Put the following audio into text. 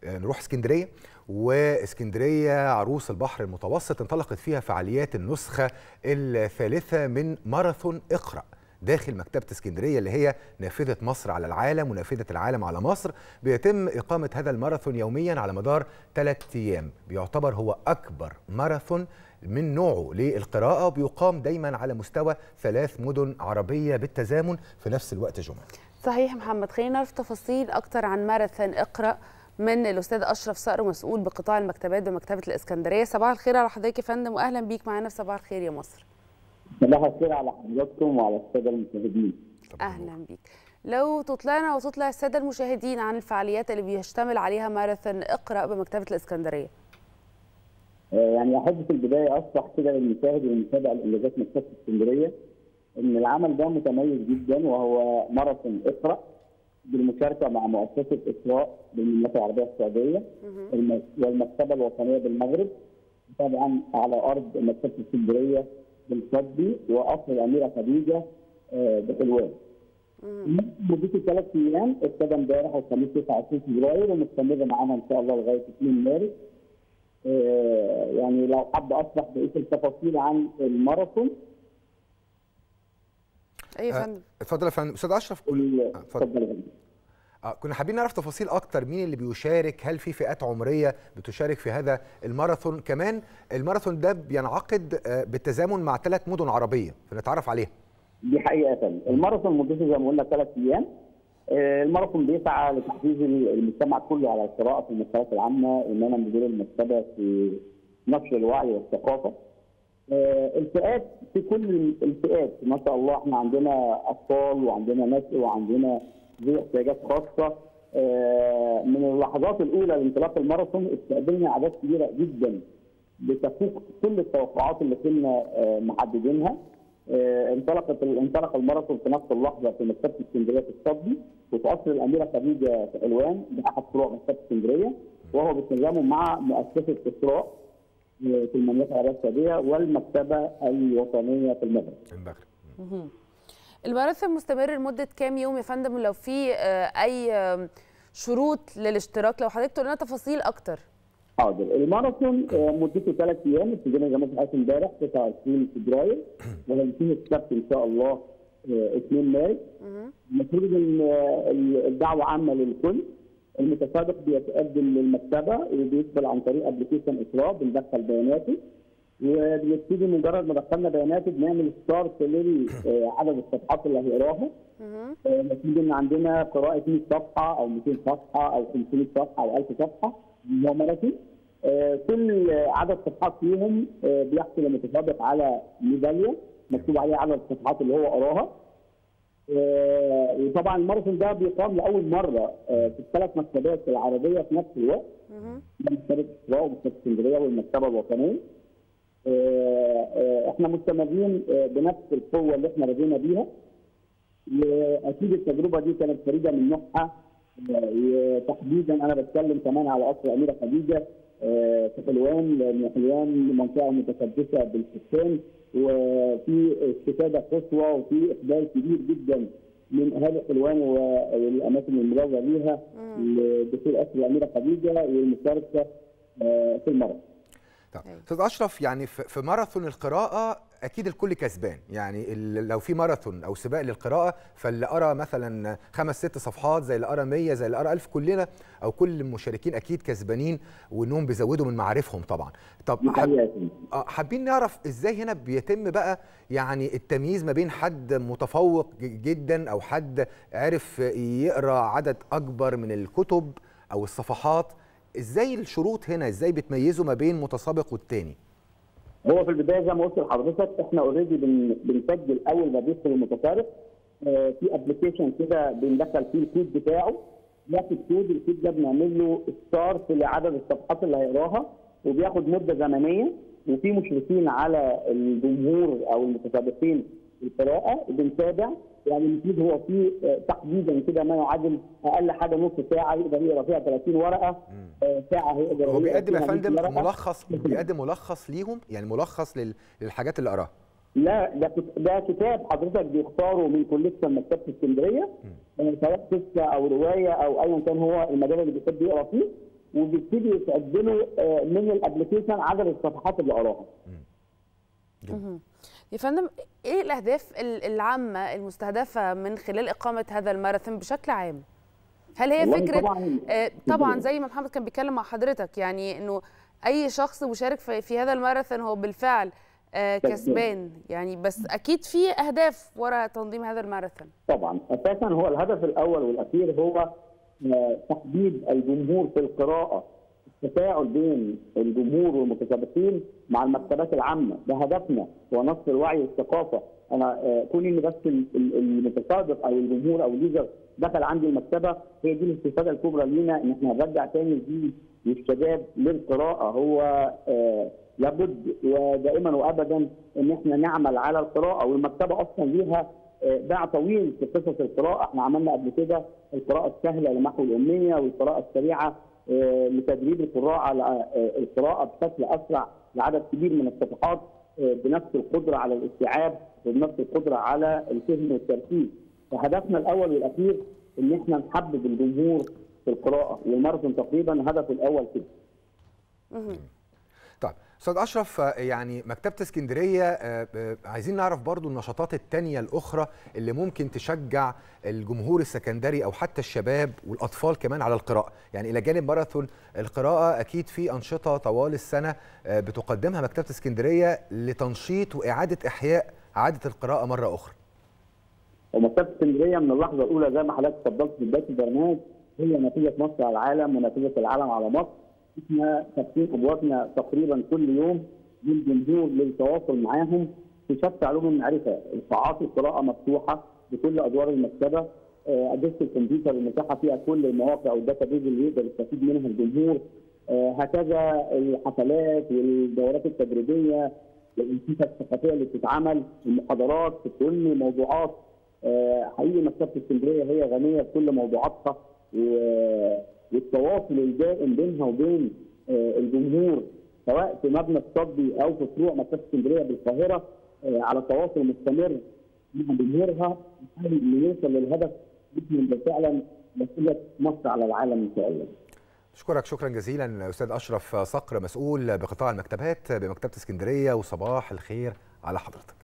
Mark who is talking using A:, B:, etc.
A: نروح اسكندريه واسكندريه عروس البحر المتوسط انطلقت فيها فعاليات النسخه الثالثه من ماراثون اقرأ داخل مكتبة اسكندرية اللي هي نافذة مصر على العالم ونافذة العالم على مصر بيتم إقامة هذا الماراثون يوميا على مدار ثلاثة أيام بيعتبر هو أكبر ماراثون من نوعه للقراءة وبيقام دايما على مستوى ثلاث مدن عربية بالتزامن في نفس الوقت جمعة
B: صحيح محمد خلينا نعرف تفاصيل أكتر عن ماراثون اقرأ من الأستاذ أشرف صقر مسؤول بقطاع المكتبات بمكتبة الإسكندرية صباح الخير على حضرتك يا فندم وأهلا بيك معانا في صباح الخير يا مصر
C: صباح الخير على حضراتكم وعلى الساده المشاهدين
B: اهلا بيك لو تطلعنا وتطلع الساده المشاهدين عن الفعاليات اللي بيشتمل عليها ماراثون اقرا بمكتبه الاسكندريه
C: يعني احب في البدايه اشرح كده للمشاهد والمتابع لانجازات مكتبه اسكندريه ان العمل ده متميز جدا وهو ماراثون اقرا بالمشاركه مع مؤسسه اسراء بالمملكه العربيه السعوديه والمكتبه الوطنيه بالمغرب طبعا على ارض مكتبه اسكندريه بالصدي وقصر الاميره خديجه بحلوان. مدته ثلاث ايام ابتدى امبارح الخميس 29 فبراير ومستمر معانا ان شاء الله لغايه 2 مارس. يعني لو حابب اشرح بقيه التفاصيل عن الماراثون
B: اي يا فندم
A: اتفضل يا فندم استاذ اشرف
C: اتفضل يا فندم
A: آه كنا حابين نعرف تفاصيل اكتر مين اللي بيشارك هل في فئات عمريه بتشارك في هذا الماراثون كمان الماراثون ده بينعقد آه بالتزامن مع ثلاث مدن عربيه فنتعرف عليها
C: دي حقيقه فندم الماراثون مدته زي ما قلنا ثلاث ايام آه الماراثون بيسعى لتحفيز المجتمع كله على القراءه في المكتبات العامه اننا بدور المكتبه في نشر الوعي والثقافه الفئات في كل الفئات ما شاء الله احنا عندنا اطفال وعندنا نشء وعندنا ذوي احتياجات خاصه من اللحظات الاولى لانطلاق الماراثون استقبلنا اعداد كبيره جدا بتفوق كل التوقعات اللي كنا محددينها انطلقت انطلق الماراثون في نفس اللحظه في مكتبه اسكندريه في الصدي وفي قصر الاميره خديجه في حلوان باحد فروع مكتبه اسكندريه وهو بالتزامن مع مؤسسه اسراء في المملكه العربيه السعوديه والمكتبه الوطنيه في المغرب.
A: المغرب.
B: الماراثون مستمر لمده كام يوم يا فندم ولو في اي شروط للاشتراك لو حضرتك تقول لنا تفاصيل اكتر.
C: حاضر الماراثون مدته ثلاث ايام ابتدينا زي ما انت امبارح 29 فبراير وهينتهي السبت ان شاء الله 2 مارس. المفروض ان الدعوه عامه للكل المتسابق بيتقدم للمكتبه وبيدخل عن طريق ابلكيشن اسراء بندخل بياناته وبنبتدي مجرد ما دخلنا بياناته بنعمل ستارت لعدد الصفحات اللي هيقراها نتيجه ان عندنا قراءه 100 صفحه او 200 صفحه او 500 صفحه او 1000 صفحه هو ماراثون كل عدد صفحات فيهم بيحصل المتسابق على ميداليه مكتوب عليها عدد الصفحات اللي هو قراها وطبعا الماراثون ده بيقام لاول مره في الثلاث مكتبات العربيه في نفس الوقت مكتبه اسراء ومكتبه اسكندريه والمكتبه الوطنيه احنا مستمرين بنفس القوه اللي احنا بدينا بيها واكيد التجربه دي كانت فريده من نوعها تحديدا انا بتكلم كمان على قصر الاميره خديجه في حلوان لان حلوان منطقه متكدسه بالسكان وفي استفاده قصوى وفي اقبال كبير جدا من اهالي حلوان والاماكن المجاوره ليها لدخول قصر الاميره خديجه والمشاركه في الماراثون.
A: استاذ اشرف يعني في ماراثون القراءه اكيد الكل كسبان يعني لو في ماراثون او سباق للقراءه فاللي قرا مثلا خمس ست صفحات زي اللي قرا 100 زي اللي قرا 1000 كلنا او كل المشاركين اكيد كسبانين وانهم بيزودوا من معارفهم طبعا طب حب... حابين نعرف ازاي هنا بيتم بقى يعني التمييز ما بين حد متفوق جدا او حد عرف يقرا عدد اكبر من الكتب او الصفحات ازاي الشروط هنا ازاي بتميزوا ما بين متسابق والتاني
C: هو في البدايه زي ما قلت لحضرتك احنا اوريدي بن بنسجل اول ما بيدخل المتسابق اه في ابلكيشن كده بندخل فيه الكود بتاعه بياخد كود الكود ده بنعمل له ستارت لعدد الصفحات اللي هيقراها وبياخد مده زمنيه وفي مشرفين على الجمهور او المتسابقين في القراءه بنتابع يعني المفروض هو في تحديدا كده ما يعادل اقل حاجه نص ساعه يقدر يقرا فيها 30 ورقه ساعه هيقدر
A: هو بيقدم يا فندم ملخص بيقدم ملخص ليهم يعني ملخص للحاجات اللي قراها
C: لا ده ده كتاب حضرتك بيختاره من كوليكشن مكتبه اسكندريه سواء قصه او روايه او ايا كان هو المجال اللي بيحب يقرا فيه وبيبتدي يتعدلوا آه، من الابلكيشن عدد الصفحات اللي قراها
B: يا فندم ايه الاهداف ال- العامه المستهدفه من خلال اقامه هذا الماراثون بشكل عام هل هي
C: والله
B: فكره
C: طبعاً-
B: آه، طبعا زي ما محمد كان بيتكلم مع حضرتك يعني انه اي شخص مشارك في, في هذا الماراثون هو بالفعل آه،
C: كسبان.
B: كسبان يعني بس اكيد في اهداف وراء تنظيم هذا الماراثون
C: طبعا اساسا هو الهدف الاول والاخير هو آه، تحديد الجمهور في القراءه التفاعل بين الجمهور والمتسابقين مع المكتبات العامه ده هدفنا هو نشر الوعي والثقافه انا آه، كون ان بس ال- ال- المتسابق او الجمهور او اليوزر دخل عندي المكتبه هي دي الاستفاده الكبرى لينا ان احنا نرجع تاني الجيل والشباب للقراءه هو آه، لابد ودائما وابدا ان احنا نعمل على القراءه والمكتبه اصلا ليها آه، باع طويل في قصص القراءه، احنا عملنا قبل كده القراءه السهله لمحو الاميه والقراءه السريعه آه، لتدريب القراء على آه، القراءه بشكل اسرع لعدد كبير من الصفحات آه، بنفس القدره على الاستيعاب وبنفس القدره على الفهم والتركيز. فهدفنا الاول والاخير ان احنا نحبب الجمهور في القراءه والماراثون تقريبا هدفه الاول كده.
A: طيب استاذ اشرف آه، يعني مكتبه اسكندريه آه، آه، عايزين نعرف برضو النشاطات التانية الاخرى اللي ممكن تشجع الجمهور السكندري او حتى الشباب والاطفال كمان على القراءه يعني الى جانب ماراثون القراءه اكيد في انشطه طوال السنه آه، بتقدمها مكتبه اسكندريه لتنشيط واعاده احياء عاده القراءه مره اخرى
C: ومكتبه اسكندريه من اللحظه الاولى زي ما حضرتك اتفضلت في بدايه البرنامج هي نتيجه مصر على العالم ونتيجه العالم على مصر احنا فاتحين ابوابنا تقريبا كل يوم للجمهور للتواصل معاهم في شتى علوم المعرفه، القاعات القراءه مفتوحه بكل ادوار المكتبه، آه، اجهزه الكمبيوتر المتاحه فيها كل المواقع والداتابيز اللي يقدر يستفيد منها الجمهور، آه، هكذا الحفلات والدورات التدريبيه والانشطه الثقافيه اللي بتتعمل المحاضرات في كل موضوعات آه، حقيقي مكتبه اسكندريه هي غنيه بكل موضوعاتها و- والتواصل الدائم بينها وبين آه، الجمهور سواء في مبنى الصدي او في فروع مكتبه اسكندريه بالقاهره آه، على تواصل مستمر مع جمهورها نحاول إنه يوصل للهدف بإذن فعلا مسؤوليه مصر على العالم ان شاء الله.
A: اشكرك شكرا جزيلا استاذ اشرف صقر مسؤول بقطاع المكتبات بمكتبه اسكندريه وصباح الخير على حضرتك